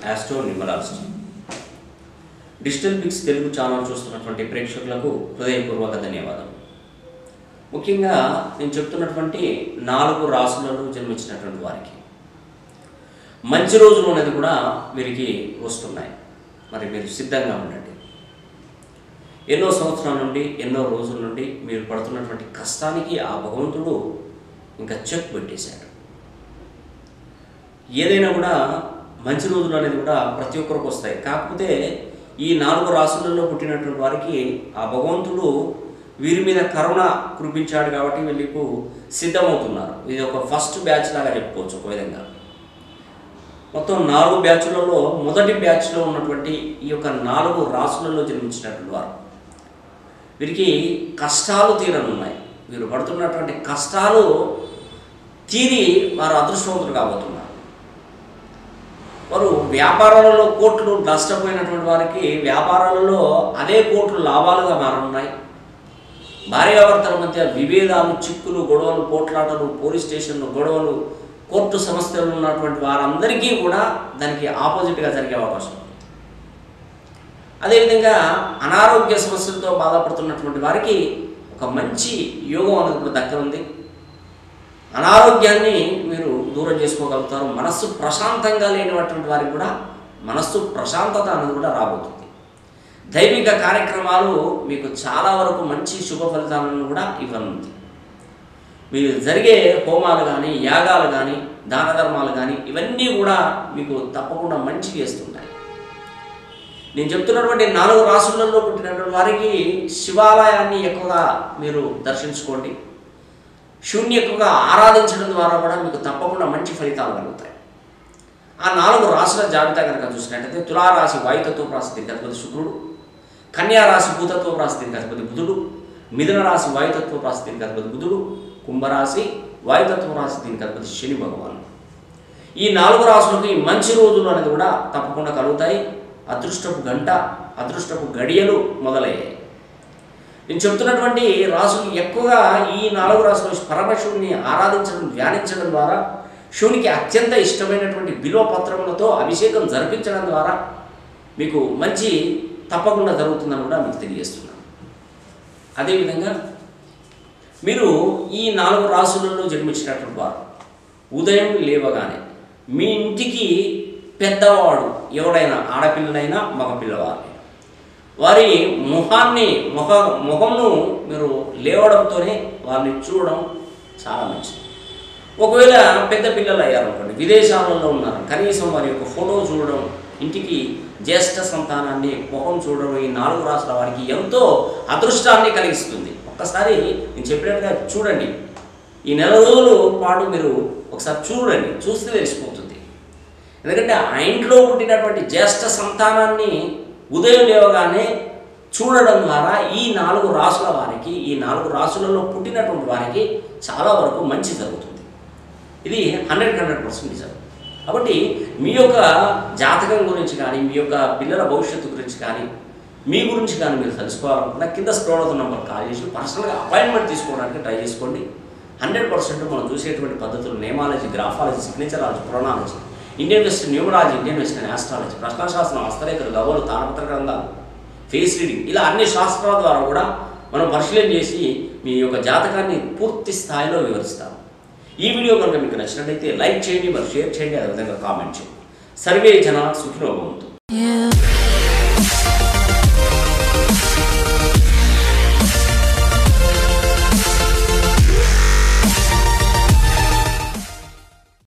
astro numerology digital pics Telugu channel చూస్తున్నటువంటి ప్రేక్షకులకు హృదయపూర్వక ధన్యవాదాలు ముఖ్యంగా నేను చెప్తున్నటువంటి నాలుగు రాసులలో జన్మించినటువంటి వారికి మంచి రోజులు అనేది కూడా వీరికి వస్తున్నాయి మరి మీరు సిద్ధంగా ఉండండి ఎన్నో సంవత్సరాల నుండి ఎన్నో రోజుల నుండి మీరు పడుతున్నటువంటి కష్టానికి ఆ భగవంతుడు ఇంకా చెక్ పెట్టేశాడు ఏదైనా కూడా మంచి రోజులు అనేది కూడా ప్రతి ఒక్కరికి వస్తాయి కాకపోతే ఈ నాలుగు రాసులలో పుట్టినటువంటి వారికి ఆ భగవంతుడు వీరి మీద కరుణ కురిపించాడు కాబట్టి వీళ్ళకు సిద్ధమవుతున్నారు ఇది ఒక ఫస్ట్ బ్యాచ్ లాగా చెప్పుకోవచ్చు ఒక విధంగా మొత్తం నాలుగు బ్యాచ్లలో మొదటి బ్యాచ్లో ఉన్నటువంటి ఈ యొక్క నాలుగు రాసులలో జన్మించినటువంటి వారు వీరికి కష్టాలు తీరనున్నాయి వీరు పడుతున్నటువంటి కష్టాలు తీరి వారు అదృష్టవంతులు కాబోతున్నారు వారు వ్యాపారాలలో కోట్లు నష్టపోయినటువంటి వారికి వ్యాపారాలలో అదే కోట్లు లాభాలుగా మారనున్నాయి భార్యాభర్తల మధ్య విభేదాలు చిక్కులు గొడవలు పోట్లాటలు పోలీస్ స్టేషన్లు గొడవలు కోర్టు సమస్యలు ఉన్నటువంటి వారందరికీ కూడా దానికి ఆపోజిట్గా జరిగే అవకాశం ఉంది అదేవిధంగా అనారోగ్య సమస్యలతో బాధపడుతున్నటువంటి వారికి ఒక మంచి యోగం అనేది కూడా దక్కనుంది అనారోగ్యాన్ని మీరు దూరం చేసుకోగలుగుతారు మనస్సు ప్రశాంతంగా లేనటువంటి వారికి కూడా మనస్సు ప్రశాంతత అనేది కూడా రాబోతుంది దైవిక కార్యక్రమాలు మీకు చాలా వరకు మంచి శుభ ఫలితాలను కూడా ఇవ్వనుంది మీరు జరిగే హోమాలు కానీ యాగాలు కానీ దాన ధర్మాలు కానీ ఇవన్నీ కూడా మీకు తప్పకుండా మంచి చేస్తుంటాయి నేను చెప్తున్నటువంటి నాలుగు రాసులలో పుట్టినటువంటి వారికి శివాలయాన్ని ఎక్కువగా మీరు దర్శించుకోండి శూన్య ఎక్కువగా ఆరాధించడం ద్వారా కూడా మీకు తప్పకుండా మంచి ఫలితాలు కలుగుతాయి ఆ నాలుగు రాసుల జాబితా కనుక చూసినట్టయితే తులారాశి వాయుతత్వ ప్రాస్థితికి అధిపతి శుక్రుడు కన్యా రాశి భూతత్వ ప్రాస్థితికి అధిపతి బుధుడు మిథున రాశి వాయుతత్వ ప్రాస్థితికి అధిపతి బుధుడు కుంభరాశి వాయుతత్వ రాశి దీనికి అధిపతి శని భగవాను ఈ నాలుగు రాసులకు ఈ మంచి రోజులు అనేది కూడా తప్పకుండా కలుగుతాయి అదృష్టపు గంట అదృష్టపు గడియలు మొదలయ్యాయి నేను చెప్తున్నటువంటి రాసులు ఎక్కువగా ఈ నాలుగు రాసులు పరమశివుని ఆరాధించడం ధ్యానించడం ద్వారా శివునికి అత్యంత ఇష్టమైనటువంటి బిల్వ పత్రములతో అభిషేకం జరిపించడం ద్వారా మీకు మంచి తప్పకుండా జరుగుతుందని కూడా మీకు తెలియజేస్తున్నాను అదేవిధంగా మీరు ఈ నాలుగు రాసులలో జన్మించినటువంటి వారు ఉదయం లేవగానే మీ ఇంటికి పెద్దవాడు ఎవడైనా ఆడపిల్లలైనా మగపిల్లవారు వారి ముఖాన్ని ముఖ ముఖంను మీరు లేవడంతోనే వారిని చూడడం చాలా మంచిది ఒకవేళ పెద్ద పిల్లలు అయ్యారనుకోండి విదేశాలలో ఉన్నారు కనీసం వారి యొక్క ఫోటో చూడడం ఇంటికి జ్యేష్ఠ సంతానాన్ని ముఖం చూడడం ఈ నాలుగు రాష్ట్రాల వారికి ఎంతో అదృష్టాన్ని కలిగిస్తుంది ఒక్కసారి నేను చెప్పినట్టుగా చూడండి ఈ నెల రోజులు పాటు మీరు ఒకసారి చూడండి చూస్తే తెలిసిపోతుంది ఎందుకంటే ఆ ఇంట్లో పుట్టినటువంటి జ్యేష్ఠ సంతానాన్ని ఉదయం లేవగానే చూడడం ద్వారా ఈ నాలుగు రాసుల వారికి ఈ నాలుగు రాసులలో పుట్టినటువంటి వారికి చాలా వరకు మంచి జరుగుతుంది ఇది హండ్రెడ్ హండ్రెడ్ పర్సెంట్ నిజం కాబట్టి మీ యొక్క జాతకం గురించి కానీ మీ యొక్క పిల్లల భవిష్యత్తు గురించి కానీ మీ గురించి కానీ మీరు తెలుసుకోవాలనుకున్నా కింద స్క్రోల్ అవుతున్న నెంబర్ కాల్ చేసి పర్సనల్గా అపాయింట్మెంట్ తీసుకోవడానికి ట్రై చేసుకోండి హండ్రెడ్ పర్సెంట్ మనం చూసేటువంటి పద్ధతులు నేమాలజీ గ్రాఫాలజీ సిగ్నేచరాలజీ పురాణాలజీ Indian western numerology Indian western astrology ప్రశ్నశాస్త్రం హస్తరేఖలు గవ్వలు తాళపత్ర గ్రంథాలు ఫేస్ రీడింగ్ ఇలా అన్ని శాస్త్రాల ద్వారా కూడా మనం పరిశీలన చేసి మీ యొక్క జాతకాన్ని పూర్తి స్థాయిలో వివరిస్తాం ఈ వీడియో కనుక మీకు నచ్చినట్లయితే లైక్ చేయండి మరి షేర్ చేయండి అదేవిధంగా కామెంట్ చేయండి సర్వే జన సుఖినోభవంతు